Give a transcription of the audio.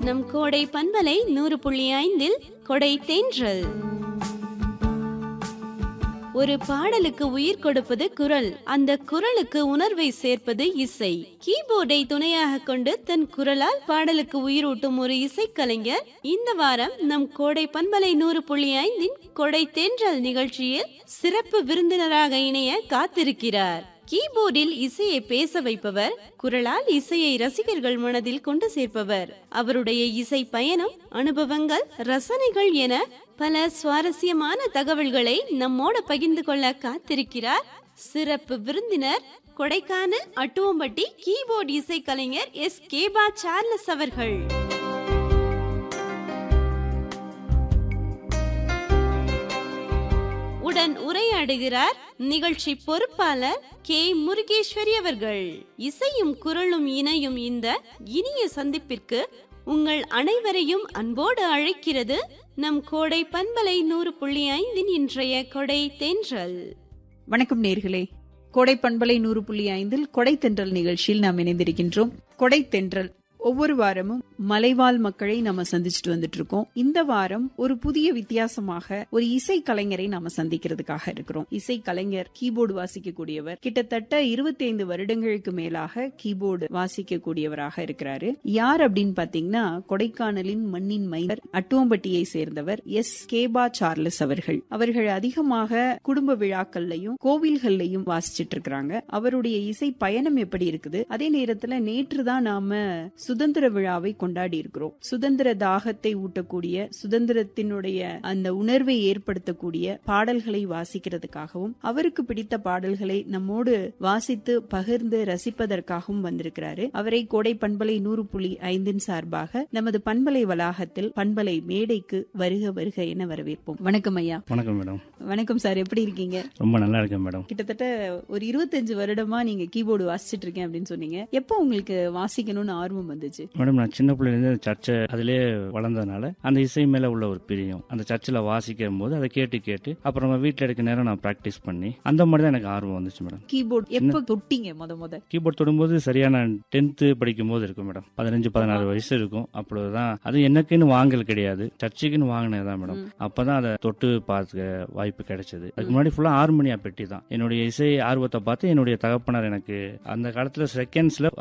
நம் கோடை பண்பலை நூறு புள்ளி ஐந்தில் கொடை தென்றல் ஒரு பாடலுக்கு உயிர் கொடுப்பது குரல் அந்த குரலுக்கு உணர்வை சேர்ப்பது இசை கீபோர்டை துணையாக கொண்டு தன் குரலால் பாடலுக்கு உயிரூட்டும் ஒரு இசைக்கலைஞர் இந்த வாரம் நம் கோடை பண்பலை நூறு புள்ளி ஐந்தின் கொடை தென்றல் நிகழ்ச்சியில் சிறப்பு விருந்தினராக இணைய காத்திருக்கிறார் கீபோர்டில் இசையை பேச வைப்பவர் குரலால் இசையை ரசிகர்கள் மனதில் கொண்டு சேர்ப்பவர் அவருடைய இசை பயணம் அனுபவங்கள் ரசனைகள் என பல சுவாரஸ்யமான தகவல்களை நம்மோட பகிர்ந்து கொள்ள காத்திருக்கிறார் சிறப்பு விருந்தினர் கொடைக்கானல் அட்டுவம்பட்டி கீபோர்டு இசைக்கலைஞர் எஸ் கேபா சார்லஸ் அவர்கள் உடன் உரையாடுகிறார் நிகழ்ச்சி பொறுப்பாளர் கே முருகேஸ்வரி அவர்கள் இசையும் குரலும் இணையும் இந்த இனிய சந்திப்பிற்கு உங்கள் அனைவரையும் அன்போடு அழைக்கிறது நம் கோடை பண்பலை நூறு புள்ளி ஐந்தின் இன்றைய கொடை தென்றல் வணக்கம் நேர்களே கொடை பண்பலை நூறு புள்ளி ஐந்தில் கொடை தென்றல் நிகழ்ச்சியில் நாம் இணைந்திருக்கின்றோம் கொடை தென்றல் ஒவ்வொரு வாரமும் மலைவாழ் மக்களை நம்ம சந்திச்சுட்டு வந்துட்டு இருக்கோம் இந்த வாரம் ஒரு புதிய வித்தியாசமாக ஒரு இசை கலைஞரை நாம சந்திக்கிறதுக்காக இருக்கிறோம் இசை கலைஞர் கீபோர்டு வாசிக்கக்கூடியவர் கிட்டத்தட்ட இருபத்தி ஐந்து வருடங்களுக்கு மேலாக கீபோர்டு வாசிக்கக்கூடியவராக இருக்கிறாரு யார் அப்படின்னு பாத்தீங்கன்னா கொடைக்கானலின் மண்ணின் மைனர் அட்டுவம்பட்டியை சேர்ந்தவர் எஸ் கேபா சார்லஸ் அவர்கள் அவர்கள் அதிகமாக குடும்ப விழாக்கள்லையும் கோவில்கள்லையும் வாசிச்சிட்டு இருக்கிறாங்க அவருடைய இசை பயணம் எப்படி இருக்குது அதே நேரத்துல நேற்று தான் நாம சுதந்திர விழாவை கொண்டாடி இருக்கிறோம் சுதந்திர தாகத்தை ஊட்டக்கூடிய சுதந்திரத்தினுடைய அந்த உணர்வை ஏற்படுத்தக்கூடிய பாடல்களை வாசிக்கிறதுக்காகவும் அவருக்கு பிடித்த பாடல்களை நம்மோடு வாசித்து பகிர்ந்து ரசிப்பதற்காகவும் வந்திருக்கிறாரு அவரை கோடை பண்பலை நூறு புள்ளி ஐந்தின் சார்பாக நமது பண்பலை வளாகத்தில் பண்பலை மேடைக்கு வருக வருக என வரவேற்போம் வணக்கம் ஐயா வணக்கம் மேடம் வணக்கம் சார் எப்படி இருக்கீங்க ரொம்ப நல்லா இருக்கேன் மேடம் கிட்டத்தட்ட ஒரு இருபத்தஞ்சு வருடமா நீங்க கீபோர்டு வாசிச்சிட்டு இருக்கேன் அப்படின்னு சொன்னீங்க எப்போ உங்களுக்கு வாசிக்கணும்னு ஆர்வம் வந்துச்சு மேடம் நான் சின்ன பிள்ளைலேருந்து சர்ச்சை அதிலே வளர்ந்ததுனால அந்த இசை மேல உள்ள ஒரு பிரியம் அந்த சர்ச்சில் வாசிக்கும் போது அதை கேட்டு கேட்டு அப்புறமா வீட்டில் இருக்க நேரம் நான் ப்ராக்டிஸ் பண்ணி அந்த மாதிரி தான் எனக்கு ஆர்வம் வந்துச்சு மேடம் கீபோர்டு எப்போ தொட்டீங்க முத முத கீபோர்ட் தொடும்போது சரியா நான் டென்த்து படிக்கும் போது இருக்கும் மேடம் பதினஞ்சு பதினாறு வயசு இருக்கும் அப்பொழுதுதான் அது எனக்குன்னு வாங்கல் கிடையாது சர்ச்சுக்குன்னு வாங்கினதுதான் மேடம் அப்பதான் அதை தொட்டு பார்க்க வாய்ப்பு கிடைச்சது அதுக்கு முன்னாடி ஃபுல்லா ஹார்மோனியா பெட்டி தான் என்னுடைய இசை ஆர்வத்தை பார்த்து என்னுடைய தகப்பனார் எனக்கு அந்த காலத்துல செகண்ட்ஸ்ல